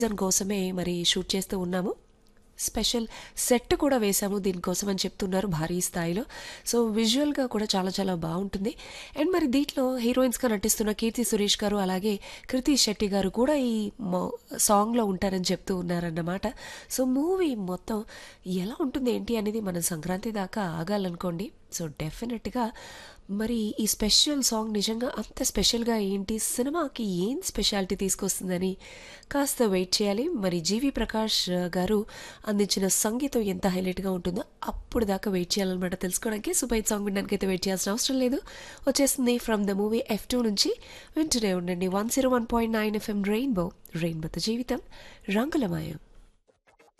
season కోసమే మరి shoot చేస్తూ ఉన్నాము స్పెషల్ సెట్ కూడా వేశాము దీనికోసం అని చెప్తున్నారు భారీ స్థాయిలో సో విజువల్గా కూడా చాలా చాలా బాగుంటుంది అండ్ మరి దీంట్లో హీరోయిన్స్గా నటిస్తున్న కీర్తి సురేష్ గారు అలాగే కృతి శెట్టి గారు కూడా ఈ మో- సాంగ్లో ఉంటారని చెప్తూ ఉన్నారన్నమాట సో మూవీ మొత్తం ఎలా ఉంటుంది ఏంటి అనేది మనం సంక్రాంతి దాకా ఆగాలనుకోండి సో డెఫినెట్గా మరి ఈ స్పెషల్ సాంగ్ నిజంగా అంత స్పెషల్గా ఏంటి సినిమాకి ఏం స్పెషాలిటీ తీసుకొస్తుందని కాస్త వెయిట్ చేయాలి మరి జీవి ప్రకాష్ గారు అందించిన సంగీతం ఎంత హైలైట్గా ఉంటుందో అప్పుడు దాకా వెయిట్ చేయాలన్నమాట తెలుసుకోవడానికి సూపర్ సాంగ్ వినడానికి అయితే వెయిట్ చేయాల్సిన అవసరం లేదు వచ్చేస్తుంది from the movie F two నుంచి వింటూనే ఉండండి one zero one point nine FM rainbow రెయిన్బోతో జీవితం రంగులమయం